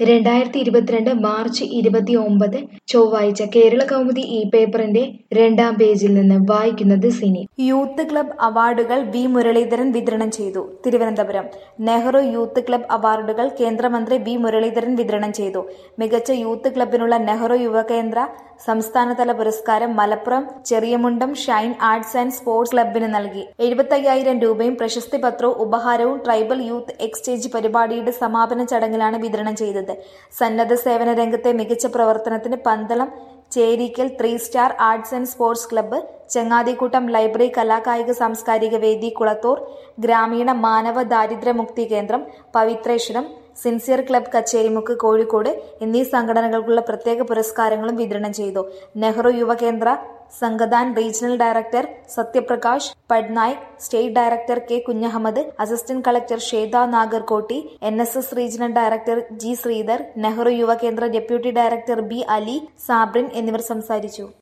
രണ്ടായിരത്തി ഇരുപത്തിരണ്ട് മാർച്ച് ഇരുപത്തി ഒമ്പത് ചൊവ്വാഴ്ച കേരള കൗമുദി ഈ പേപ്പറിന്റെ രണ്ടാം പേജിൽ നിന്ന് വായിക്കുന്നത് സിനി യൂത്ത് ക്ലബ് അവാർഡുകൾ വി മുരളീധരൻ വിതരണം ചെയ്തു തിരുവനന്തപുരം നെഹ്റു യൂത്ത് ക്ലബ് അവാർഡുകൾ കേന്ദ്രമന്ത്രി വി മുരളീധരൻ വിതരണം ചെയ്തു മികച്ച യൂത്ത് ക്ലബിനുള്ള നെഹ്റു യുവകേന്ദ്ര സംസ്ഥാനതല പുരസ്കാരം Malappuram Cheriyamundam shine arts and sports ക്ലബിന് നൽകി എഴുപത്തയ്യായിരം രൂപയും പ്രശസ്തി പത്രവും ഉപഹാരവും ട്രൈബൽ യൂത്ത് എക്സ്ചേഞ്ച് പരിപാടിയുടെ സമാപന ചടങ്ങിലാണ് വിതരണം ചെയ്തത് സന്നദ്ധ സേവന രംഗത്തെ മികച്ച പ്രവർത്തനത്തിന് Pandalam Cherikkal three star arts and sports club ചങ്ങാതിക്കൂട്ടം ലൈബ്രറി കലാകായിക സാംസ്കാരിക വേദി കുളത്തൂർ ഗ്രാമീണ മാനവ ദാരിദ്ര്യമുക്തി കേന്ദ്രം പവിത്രേശ്വരം സിൻസിയർ ക്ലബ് കച്ചേരിമുക്ക് കോഴിക്കോട് എന്നീ സംഘടനകൾക്കുള്ള പ്രത്യേക പുരസ്കാരങ്ങളും വിതരണം ചെയ്തു Nehru Yuva Kendra Sangathan regional director Satyaprakash Patnaik state director K Kunhahammed assistant collector Shweta Nagarkoti N S S regional director G Sreedhar Nehru Yuva Kendra deputy director B Ali Sabrin എന്നിവർ സംസാരിച്ചു